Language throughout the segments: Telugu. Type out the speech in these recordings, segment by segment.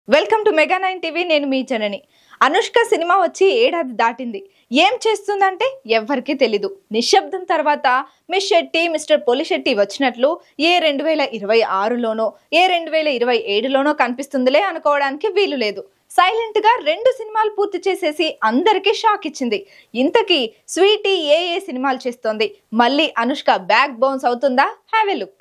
welcome to mega nine TV నేను మీ జనని అనుష్క సినిమా వచ్చి ఏడాది దాటింది ఏం చేస్తుందంటే ఎవ్వరికీ తెలీదు నిశ్శబ్దం తర్వాత మిస్ శెట్టి మిస్టర్ పొలిశెట్టి వచ్చినట్లు ఏ రెండు వేల ఇరవై ఆరులోనో ఏ రెండు వేల ఇరవై ఏడులోనో కనిపిస్తుందిలే అనుకోవడానికి వీలు లేదు సైలెంట్ గా రెండు సినిమాలు పూర్తి చేసేసి అందరికీ షాక్ ఇచ్చింది ఇంతకీ స్వీటీ ఏ ఏ సినిమాలు చేస్తోంది మళ్ళీ అనుష్క బ్యాక్ బౌన్స్ అవుతుందా హ్యావ్ ఎ లుక్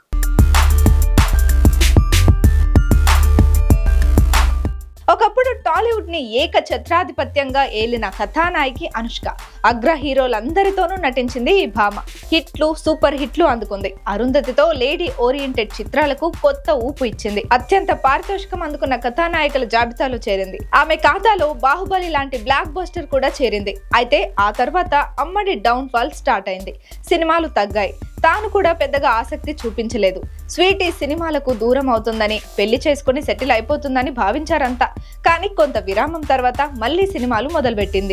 ఒకప్పుడు టాలీవుడ్ ని ఏక ఛత్రాధిపత్యంగా ఏలిన కథానాయకి అనుష్క అగ్ర హీరోలందరితోనూ నటించింది ఈ భామ హిట్లు సూపర్ హిట్లు అందుకుంది అరుంధతితో లేడీ ఓరియంటెడ్ చిత్రాలకు కొత్త ఊపు ఇచ్చింది అత్యంత పారితోషికం అందుకున్న కథానాయకుల జాబితాలో చేరింది ఆమె ఖాతాలో బాహుబలి లాంటి బ్లాక్ బస్టర్ కూడా చేరింది అయితే ఆ తర్వాత అమ్మడి డౌన్ ఫాల్ స్టార్ట్ అయింది సినిమాలు తగ్గాయి తాను కూడా పెద్దగా ఆసక్తి చూపించలేదు స్వీటీ సినిమాలకు దూరం అవుతుందని పెళ్లి చేసుకుని సెటిల్ అయిపోతుందని భావించారంతా కానీ కొంత విరామం తర్వాత మళ్ళీ సినిమాలు మొదలుపెట్టింది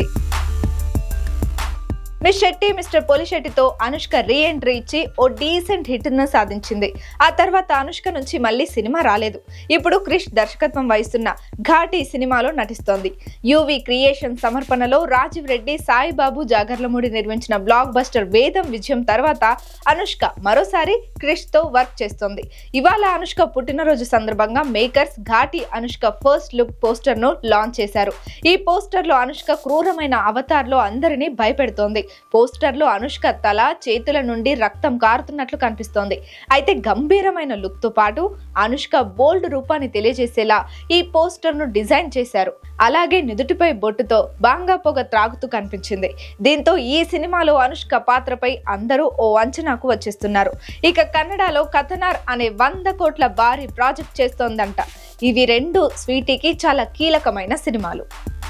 మిస్ శెట్టి మిస్టర్ పోలిశెట్టితో అనుష్క రీ ఎంట్రీ ఇచ్చి ఓ డీసెంట్ హిట్ ను సాధించింది ఆ తర్వాత అనుష్క నుంచి మళ్ళీ సినిమా రాలేదు ఇప్పుడు క్రిష్ దర్శకత్వం వహిస్తున్న ఘాటి సినిమాలో నటిస్తోంది యూవి క్రియేషన్ సమర్పణలో రాజీవ్ రెడ్డి సాయిబాబు జాగర్లమూడి నిర్మించిన బ్లాక్ బస్టర్ వేదం విజయం తర్వాత అనుష్క మరోసారి క్రిష్ తో వర్క్ చేస్తోంది ఇవాళ అనుష్క పుట్టినరోజు సందర్భంగా makers Ghaati Anushka first look poster ను లాంచ్ చేశారు ఈ పోస్టర్ లో అనుష్క క్రూరమైన అవతార్ లో అందరినీ భయపెడుతోంది పోస్టర్ లో అనుష్క తల చేతుల నుండి రక్తం కారుతున్నట్లు కనిపిస్తోంది అయితే గంభీరమైన లుక్ తో పాటు అనుష్క బోల్డ్ రూపాన్ని తెలియజేసేలా ఈ పోస్టర్ ను డిజైన్ చేశారు అలాగే నుదుటిపై బొట్టుతో బాంగా పొగ త్రాగుతూ కనిపించింది దీంతో ఈ సినిమాలో అనుష్క పాత్రపై అందరూ ఓ అంచనాకు వచ్చేస్తున్నారు ఇక కన్నడలో కథనార్ అనే వంద కోట్ల భారీ ప్రాజెక్ట్ చేస్తోందంట ఇవి రెండు స్వీటీకి చాలా కీలకమైన సినిమాలు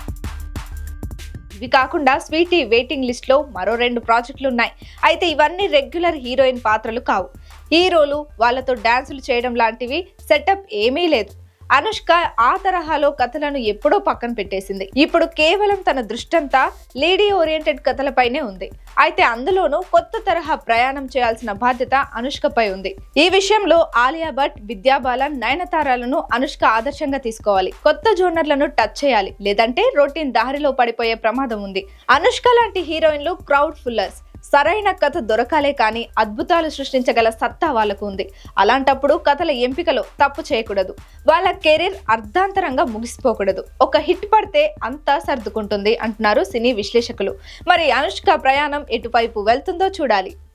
ఇవి కాకుండా స్వీటీ వెయిటింగ్ లిస్ట్ లో మరో రెండు ప్రాజెక్టులు ఉన్నాయి అయితే ఇవన్నీ రెగ్యులర్ హీరోయిన్ పాత్రలు కావు హీరోలు వాళ్ళతో డాన్సులు చేయడం లాంటివి సెటప్ ఏమీ లేదు అనుష్క ఆ తరహాలో కథలను ఎప్పుడో పక్కన పెట్టేసింది ఇప్పుడు కేవలం తన దృష్టంతా లేడీ ఓరియంటెడ్ కథలపైనే ఉంది అయితే అందులోనూ కొత్త తరహా ప్రయాణం చేయాల్సిన బాధ్యత అనుష్కపై ఉంది ఈ విషయంలో ఆలియా భట్ విద్యా బాలన్ నయనతారాలను అనుష్క ఆదర్శంగా తీసుకోవాలి కొత్త జోనర్లను టచ్ చేయాలి లేదంటే రొటీన్ దారిలో పడిపోయే ప్రమాదం ఉంది అనుష్క లాంటి హీరోయిన్లు క్రౌడ్ ఫుల్లర్స్ సరైన కథ దొరకాలే కానీ అద్భుతాలు సృష్టించగల సత్తా వాళ్ళకు ఉంది అలాంటప్పుడు కథల ఎంపికలో తప్పు చేయకూడదు వాళ్ళ కెరీర్ అర్ధాంతరంగా ముగిసిపోకూడదు ఒక హిట్ పడితే అంతా సర్దుకుంటుంది అంటున్నారు సినీ విశ్లేషకులు మరి అనుష్క ప్రయాణం ఎటువైపు వెళ్తుందో చూడాలి